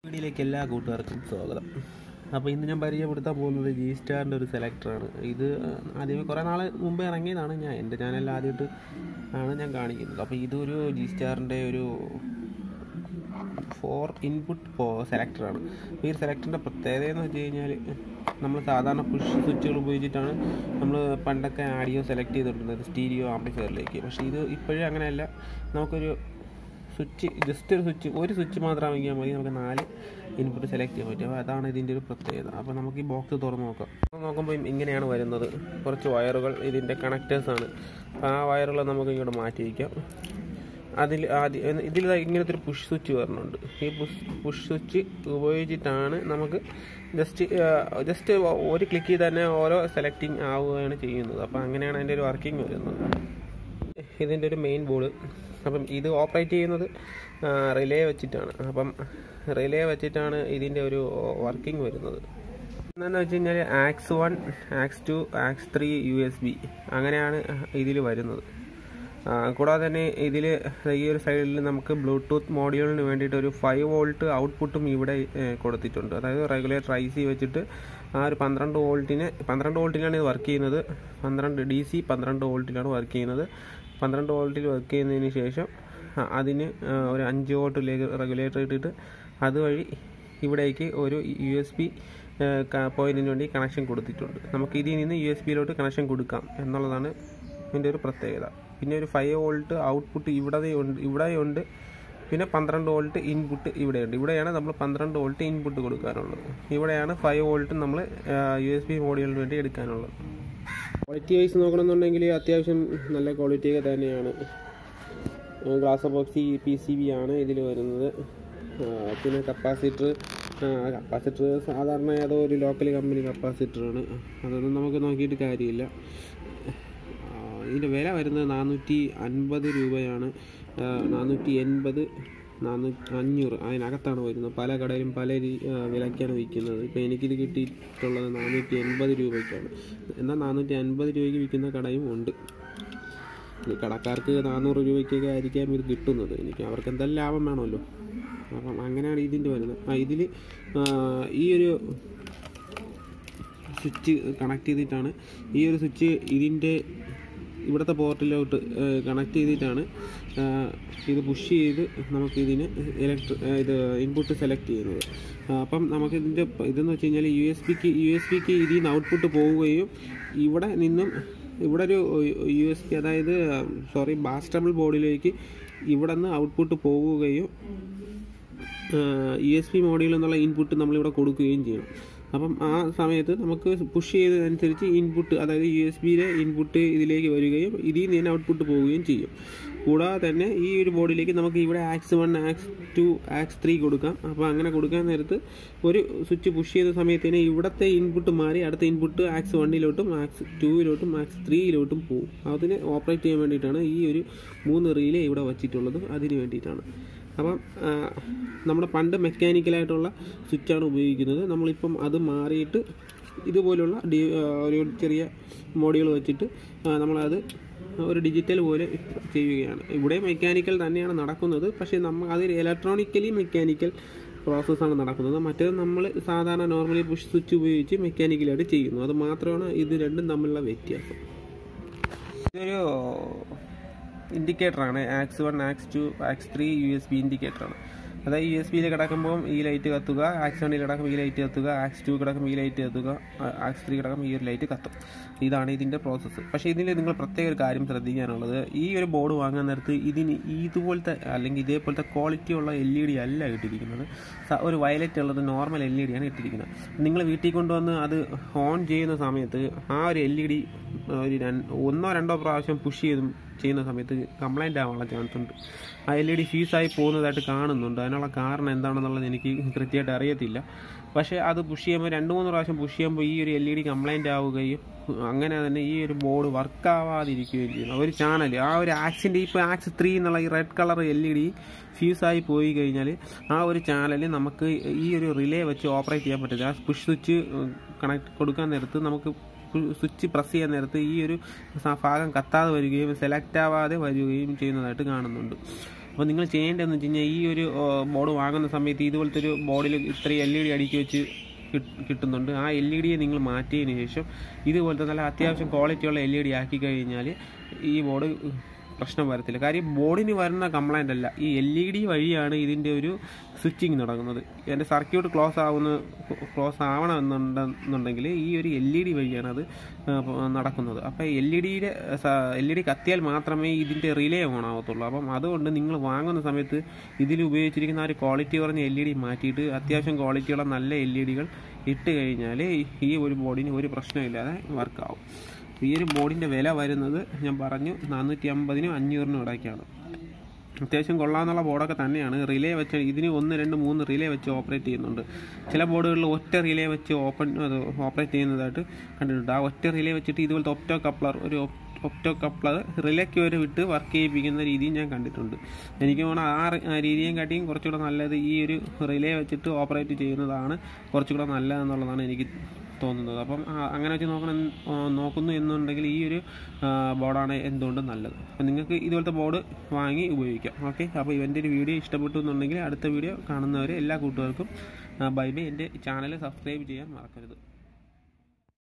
വീഡിയോയിലേക്ക് എല്ലാ കൂട്ടുകാർക്കും സ്വാഗതം അപ്പോൾ ഇന്ന് ഞാൻ പരിചയപ്പെടുത്താൻ പോകുന്നത് ജി സ്റ്റാറിൻ്റെ ഒരു സെലക്ടറാണ് ഇത് ആദ്യമേ കുറേ നാൾ മുമ്പേ ഇറങ്ങിയതാണ് ഞാൻ എൻ്റെ ചാനലിൽ ആദ്യമായിട്ട് ആണ് ഞാൻ കാണിക്കുന്നത് അപ്പോൾ ഇതൊരു ജി സ്റ്റാറിൻ്റെ ഒരു ഫോർ ഇൻപുട്ട് സെലക്ടറാണ് അപ്പോൾ ഈ സെലക്ടറിൻ്റെ പ്രത്യേകത എന്ന് വെച്ച് കഴിഞ്ഞാൽ നമ്മൾ സാധാരണ പുഷ് സ്വിച്ചുകൾ ഉപയോഗിച്ചിട്ടാണ് നമ്മൾ പണ്ടൊക്കെ ആഡിയോ സെലക്ട് ചെയ്തിട്ടുള്ളത് സ്റ്റീരിയോ ആംപ്ലിഫയറിലേക്ക് പക്ഷേ ഇത് ഇപ്പോഴും അങ്ങനെയല്ല നമുക്കൊരു സ്വിച്ച് ജസ്റ്റ് ഒരു സ്വിച്ച് ഒരു സ്വിച്ച് മാത്രം വാങ്ങിയാൽ മതി നമുക്ക് നാല് ഇൻപുട്ട് സെലക്ട് ചെയ്യാൻ പറ്റും അപ്പോൾ അതാണ് ഇതിൻ്റെ ഒരു പ്രത്യേകത അപ്പോൾ നമുക്ക് ഈ ബോക്സ് തുറന്ന് നോക്കാം തുറന്ന് നോക്കുമ്പോൾ ഇങ്ങനെയാണ് വരുന്നത് കുറച്ച് വയറുകൾ ഇതിൻ്റെ കണക്റ്റേഴ്സാണ് അപ്പോൾ ആ വയറുകൾ നമുക്ക് ഇങ്ങോട്ട് മാറ്റി വയ്ക്കാം അതിൽ ആദ്യം ഇതിൽ ദാ ഇങ്ങനത്തെ ഒരു പുഷ് സ്വിച്ച് വരുന്നുണ്ട് ഈ പുഷ് പുഷ് സ്വിച്ച് ഉപയോഗിച്ചിട്ടാണ് നമുക്ക് ജസ്റ്റ് ജസ്റ്റ് ഒരു ക്ലിക്കിൽ തന്നെ ഓരോ സെലക്ടിങ് ആവുകയാണ് ചെയ്യുന്നത് അപ്പോൾ അങ്ങനെയാണ് അതിൻ്റെ ഒരു വർക്കിംഗ് വരുന്നത് ഇതിൻ്റെ ഒരു മെയിൻ ബോർഡ് അപ്പം ഇത് ഓപ്പറേറ്റ് ചെയ്യുന്നത് റിലേ വെച്ചിട്ടാണ് അപ്പം റിലേ വെച്ചിട്ടാണ് ഇതിൻ്റെ ഒരു വർക്കിംഗ് വരുന്നത് എന്താണെന്ന് വെച്ച് കഴിഞ്ഞാൽ aux one aux two aux three U S B അങ്ങനെയാണ് ഇതിൽ വരുന്നത് ആ, കൂടാതെ തന്നെ ഇതിൽ ഈ ഒരു സൈഡിൽ നമുക്ക് ബ്ലൂടൂത്ത് മോഡ്യൂളിന് വേണ്ടിയിട്ട് ഒരു ഫൈവ് വോൾട്ട് ഔട്ട്പുട്ടും ഇവിടെ ഏ, കൊടുത്തിട്ടുണ്ട് അതായത് റെഗുലേറ്റർ ഐ സി വെച്ചിട്ട് ആ ഒരു പന്ത്രണ്ട് വോൾട്ടിന് പന്ത്രണ്ട് വോൾട്ടിലാണ് ഇത് വർക്ക് ചെയ്യുന്നത് പന്ത്രണ്ട് ഡി സി പന്ത്രണ്ട് വോൾട്ടിലാണ് വർക്ക് ചെയ്യുന്നത് പന്ത്രണ്ട് വോൾട്ടിൽ വർക്ക് ചെയ്യുന്നതിന് ശേഷം ആ, അതിന് ആ, ഒരു അഞ്ച് വോൾട്ടിലേക്ക് റെഗുലേറ്റർ ഇട്ടിട്ട് അതുവഴി ഇവിടേക്ക് ഒരു യു എസ് ബി പോയിന്റിന് വേണ്ടി കണക്ഷൻ കൊടുത്തിട്ടുണ്ട് നമുക്ക് ഇതിൽ നിന്ന് യു എസ് ബിയിലോട്ട് കണക്ഷൻ കൊടുക്കാം എന്നുള്ളതാണ് ഇതിൻ്റെ ഒരു പ്രത്യേകത പിന്നെ ഒരു ഫൈവ് വോൾട്ട് ഔട്ട്പുട്ട് ഇവിടെ ഉണ്ട് ഇവിടെയുണ്ട് പിന്നെ പന്ത്രണ്ട് വോൾട്ട് ഇൻപുട്ട് ഇവിടെയുണ്ട് ഇവിടെയാണ് നമ്മൾ പന്ത്രണ്ട് വോൾട്ട് ഇൻപുട്ട് കൊടുക്കാനുള്ളത് ഇവിടെയാണ് ഫൈവ് വോൾട്ട് നമ്മൾ യു എസ് ബി മോഡ്യൂളിന് വേണ്ടി എടുക്കാനുള്ളത് ക്വാളിറ്റി വൈസ് നോക്കണമെന്നുണ്ടെങ്കിൽ അത്യാവശ്യം നല്ല ക്വാളിറ്റിയൊക്കെ തന്നെയാണ് glass epoxy P C B ആണ് ഇതിൽ വരുന്നത് ആ, പിന്നെ കപ്പാസിറ്റർ കപ്പാസിറ്റർ സാധാരണ ഏതോ ഒരു ലോക്കൽ കമ്പനി കപ്പാസിറ്ററാണ് അതൊന്നും നമുക്ക് നോക്കിയിട്ട് കാര്യമില്ല ആ, ഇതിൻ്റെ വില വരുന്നത് നാനൂറ്റി അൻപത് രൂപയാണ് ആ, നാനൂറ്റി എൺപത് നാനൂറ്റി അഞ്ഞൂറ് അതിനകത്താണ് വരുന്നത് പല കടയിലും പല രീ ആ, വിലയ്ക്കാണ് വിൽക്കുന്നത് ഇപ്പോൾ എനിക്കിത് കിട്ടിയിട്ടുള്ളത് നാനൂറ്റി എൺപത് രൂപയ്ക്കാണ് എന്നാൽ നാനൂറ്റി അൻപത് രൂപയ്ക്ക് വിൽക്കുന്ന കടയും ഉണ്ട് ഇത് കടക്കാർക്ക് നാനൂറ് രൂപയ്ക്കൊക്കെ ആയിരിക്കാം ഇത് കിട്ടുന്നത് എനിക്ക് അവർക്ക് എന്തായാലും ലാഭം വേണമല്ലോ അപ്പം അങ്ങനെയാണ് ഇതിൻ്റെ വരുന്നത് ആ ഇതിൽ ഈ ഒരു സ്വിച്ച് കണക്ട് ചെയ്തിട്ടാണ് ഈ ഒരു സ്വിച്ച് ഇതിൻ്റെ ഇവിടുത്തെ പോർട്ടിലോട്ട് കണക്ട് ചെയ്തിട്ടാണ് ആ, ഇത് പുഷ് ചെയ്ത് നമുക്ക് ഇതിന് ഇലക്ട്രി ഇത് ഇൻപുട്ട് സെലക്ട് ചെയ്യുന്നത് ആ, അപ്പം നമുക്ക് ഇതിൻ്റെ ഇതെന്ന് വെച്ച് കഴിഞ്ഞാൽ യു എസ് ബിക്ക് യു എസ് ബിക്ക് ഇതിൽ നിന്ന് ഔട്ട്പുട്ട് പോവുകയും ഇവിടെ നിന്നും ഇവിടെ ഒരു യു എസ് ബി അതായത് സോറി ബാസ്റ്റബിൾ ബോർഡിലേക്ക് ഇവിടെ നിന്ന് ഔട്ട്പുട്ട് പോവുകയും യു എസ് ബി മോഡിൽ എന്നുള്ള ഇൻപുട്ട് നമ്മളിവിടെ കൊടുക്കുകയും ചെയ്യണം അപ്പം ആ സമയത്ത് നമുക്ക് പുഷ് ചെയ്തതനുസരിച്ച് ഇൻപുട്ട് അതായത് യു എസ് ബിയിലെ ഇൻപുട്ട് ഇതിലേക്ക് വരികയും ഇതിൽ നിന്ന് തന്നെ ഔട്ട്പുട്ട് പോവുകയും ചെയ്യും കൂടാതെ തന്നെ ഈ ഒരു ബോർഡിലേക്ക് നമുക്ക് ഇവിടെ aux one aux two aux three കൊടുക്കാം അപ്പോൾ അങ്ങനെ കൊടുക്കാൻ നേരത്ത് ഒരു സ്വിച്ച് പുഷ് ചെയ്ത സമയത്ത് തന്നെ ഇവിടുത്തെ ഇൻപുട്ട് മാറി അടുത്ത ഇൻപുട്ട് ആക്സ് വണ്ണിലോട്ടും ആക്സ് ടൂവിലോട്ടും ആക്സ് ത്രീയിലോട്ടും പോകും അതിനെ ഓപ്പറേറ്റ് ചെയ്യാൻ വേണ്ടിയിട്ടാണ് ഈ ഒരു മൂന്ന് റീലേ ഇവിടെ വച്ചിട്ടുള്ളത് അതിന് വേണ്ടിയിട്ടാണ് അപ്പം ആ, നമ്മുടെ പണ്ട് മെക്കാനിക്കലായിട്ടുള്ള സ്വിച്ചാണ് ഉപയോഗിക്കുന്നത് നമ്മളിപ്പം അത് മാറിയിട്ട് ഇതുപോലുള്ള ഡി ആ, ഒരു ചെറിയ മോഡുകൾ വെച്ചിട്ട് ആ, നമ്മളത് ഒരു ഡിജിറ്റൽ പോലെ ചെയ്യുകയാണ് ഇവിടെ മെക്കാനിക്കൽ തന്നെയാണ് നടക്കുന്നത് പക്ഷേ നമ്മൾ അതിൽ ഇലക്ട്രോണിക്കലി മെക്കാനിക്കൽ പ്രോസസ്സാണ് നടക്കുന്നത് മറ്റേത് നമ്മൾ സാധാരണ നോർമലി പുഷ് സ്വിച്ച് ഉപയോഗിച്ച് മെക്കാനിക്കലായിട്ട് ചെയ്യുന്നു അത് മാത്രമാണ് ഇത് രണ്ടും തമ്മിലുള്ള വ്യത്യാസം ഇതൊരു ഇൻഡിക്കേറ്ററാണ് aux one aux two aux three U S B ഇൻഡിക്കേറ്ററാണ് അതായത് യു എസ് ബിയിൽ കിടക്കുമ്പോൾ ഈ ലൈറ്റ് കത്തുക ആക്സ് വണ്ണിൽ കിടക്കുമ്പോൾ ഈ ലൈറ്റ് കത്തുക ആക്സ് ടു കിടക്കുമ്പോൾ ഈ ലൈറ്റ് കത്തുക ആക്സ് ത്രീ കിടക്കുമ്പോൾ ഈ ഒരു ലൈറ്റ് കത്തും ഇതാണ് ഇതിൻ്റെ പ്രോസസ്സ് പക്ഷേ ഇതിൽ നിങ്ങൾ പ്രത്യേക ഒരു കാര്യം ശ്രദ്ധിക്കാനുള്ളത് ഈ ഒരു ബോർഡ് വാങ്ങാൻ നേരത്ത് ഇതിന് ഇതുപോലത്തെ അല്ലെങ്കിൽ ഇതേപോലത്തെ ക്വാളിറ്റി ഉള്ള എൽ ഇ ഡി അല്ല ഇട്ടിരിക്കുന്നത് സ- ഒരു വയലറ്റ് ഉള്ളത് നോർമൽ എൽ ഇ ഡി ആണ് ഇട്ടിരിക്കുന്നത് നിങ്ങൾ വീട്ടിൽ കൊണ്ടുവന്ന് അത് ഓൺ ചെയ്യുന്ന സമയത്ത് ആ ഒരു എൽ ഇ ഡി ഒരു രണ്ട് ഒന്നോ രണ്ടോ പ്രാവശ്യം പുഷ് ചെയ്തും ചെയ്യുന്ന സമയത്ത് കംപ്ലൈൻ്റ് ആവാനുള്ള ചാൻസ് ഉണ്ട് ആ എൽ ഇ ഡി ഫ്യൂസായി പോകുന്നതായിട്ട് കാണുന്നുണ്ട് അതിനുള്ള കാരണം എന്താണെന്നുള്ളത് എനിക്ക് കൃത്യമായിട്ട് അറിയത്തില്ല പക്ഷേ അത് പുഷ് ചെയ്യുമ്പോൾ രണ്ട് മൂന്ന് പ്രാവശ്യം പുഷ് ചെയ്യുമ്പോൾ ഈ ഒരു എൽ ഇ ഡി കംപ്ലൈൻ്റ് ആവുകയും അങ്ങനെ തന്നെ ഈ ഒരു ബോർഡ് വർക്ക് ആവാതിരിക്കുകയും ചെയ്യുന്നു ഒരു ചാനൽ ആ ഒരു ആക്സിൻ്റെ ഇപ്പോൾ ആക്സ് ത്രീ എന്നുള്ള ഈ red colour L E D ഫ്യൂസായി പോയി കഴിഞ്ഞാൽ ആ ഒരു ചാനൽ നമുക്ക് ഈ ഒരു റിലേ വെച്ച് ഓപ്പറേറ്റ് ചെയ്യാൻ പറ്റില്ല ആ പുഷ് സ്വിച്ച് കണക്ട് കൊടുക്കാൻ നേരത്ത് നമുക്ക് സ്വിച്ച് പ്രസ് ചെയ്യാൻ നേരത്ത് ഈ ഒരു സ- ഭാഗം കത്താതെ വരികയും സെലക്ട് ആവാതെ വരികയും ചെയ്യുന്നതായിട്ട് കാണുന്നുണ്ട് അപ്പോൾ നിങ്ങൾ ചെയ്യേണ്ടതെന്ന് വെച്ച് കഴിഞ്ഞാൽ ഈ ഒരു ബോർഡ് വാങ്ങുന്ന സമയത്ത് ഇതുപോലത്തെ ഒരു ബോർഡിൽ ഇത്രയും എൽ ഇ ഡി അടുക്കി വെച്ച് കിട്ട്- കിട്ടുന്നുണ്ട് ആ എൽ ഇ ഡിയെ നിങ്ങൾ മാറ്റിയതിന് ശേഷം ഇതുപോലത്തെ നല്ല അത്യാവശ്യം ക്വാളിറ്റിയുള്ള എൽ ഇ ഡി ആക്കി കഴിഞ്ഞാൽ ഈ ബോർഡ് പ്രശ്നം വരത്തില്ല കാര്യം ബോർഡിന് വരുന്ന കംപ്ലൈൻ്റ് അല്ല ഈ എൽ ഇ ഡി വഴിയാണ് ഇതിൻ്റെ ഒരു സ്വിച്ചിങ് നടക്കുന്നത് എൻ്റെ സർക്യൂട്ട് ക്ലോസ് ആവുന്ന ക്ലോസ് ആവണമെന്നുണ്ടെന്നുണ്ടെങ്കിൽ ഈ ഒരു എൽ ഇ ഡി വഴിയാണ് അത് ആ, പ- നടക്കുന്നത് അപ്പോൾ എൽ ഇ ഡിയുടെ എൽ ഇ ഡി കത്തിയാൽ മാത്രമേ ഇതിൻ്റെ റിലേ ഓൺ ആവത്തുള്ളൂ അപ്പം അതുകൊണ്ട് നിങ്ങൾ വാങ്ങുന്ന സമയത്ത് ഇതിൽ ഉപയോഗിച്ചിരിക്കുന്ന ആ ഒരു ക്വാളിറ്റി കുറഞ്ഞ എൽ ഇ ഡി മാറ്റിയിട്ട് അത്യാവശ്യം ക്വാളിറ്റിയുള്ള നല്ല എൽ ഇ ഡികൾ ഇട്ട് കഴിഞ്ഞാൽ ഈ ഒരു ബോർഡിന് ഒരു പ്രശ്നമില്ലാതെ വർക്കാവും ഈ ഒരു ബോർഡിൻ്റെ വില വരുന്നത് ഞാൻ പറഞ്ഞു നാനൂറ്റി അമ്പതിനും അഞ്ഞൂറിനും ഇടയ്ക്കാണ് അത്യാവശ്യം കൊള്ളാമെന്നുള്ള ബോർഡൊക്കെ തന്നെയാണ് റിലേ വെച്ച് ഇതിന് ഒന്ന് രണ്ട് മൂന്ന് റിലേ വെച്ച് ഓപ്പറേറ്റ് ചെയ്യുന്നുണ്ട് ചില ബോർഡുകളിൽ ഒറ്റ റിലേ വെച്ച് ഓപ്പൺ അത് ഓപ്പറേറ്റ് ചെയ്യുന്നതായിട്ട് കണ്ടിട്ടുണ്ട് ആ ഒറ്റ റിലേ വെച്ചിട്ട് ഇതുപോലത്തെ ഒപ്റ്റോ കപ്ലർ ഒരു ഒപ്റ്റോ കപ്ലർ റിലേക്ക് വരെ വിട്ട് വർക്ക് ചെയ്യിപ്പിക്കുന്ന രീതിയും ഞാൻ കണ്ടിട്ടുണ്ട് എനിക്ക് തോന്നുന്നു ആ റി- ആ രീതിയും കാട്ടിയും കുറച്ചുകൂടെ നല്ലത് ഈ ഒരു റിലേ വെച്ചിട്ട് ഓപ്പറേറ്റ് ചെയ്യുന്നതാണ് കുറച്ചുകൂടെ നല്ലതെന്നുള്ളതാണ് എനിക്ക് തോന്നുന്നത് അപ്പം ആ, അങ്ങനെ വെച്ച് നോക്കണം ആ, നോക്കുന്നു എന്നുണ്ടെങ്കിൽ ഈ ഒരു ആ, ബോർഡാണ് എന്തുകൊണ്ടും നല്ലത് അപ്പം നിങ്ങൾക്ക് ഇതുപോലത്തെ ബോർഡ് വാങ്ങി ഉപയോഗിക്കാം ഓക്കെ അപ്പോൾ ഇവൻ്റെ ഒരു വീഡിയോ ഇഷ്ടപ്പെട്ടു എന്നുണ്ടെങ്കിൽ അടുത്ത വീഡിയോ കാണുന്നവരെ എല്ലാ കൂട്ടുകാർക്കും ബൈ ബൈ എൻ്റെ ചാനൽ സബ്സ്ക്രൈബ് ചെയ്യാൻ മറക്കരുത്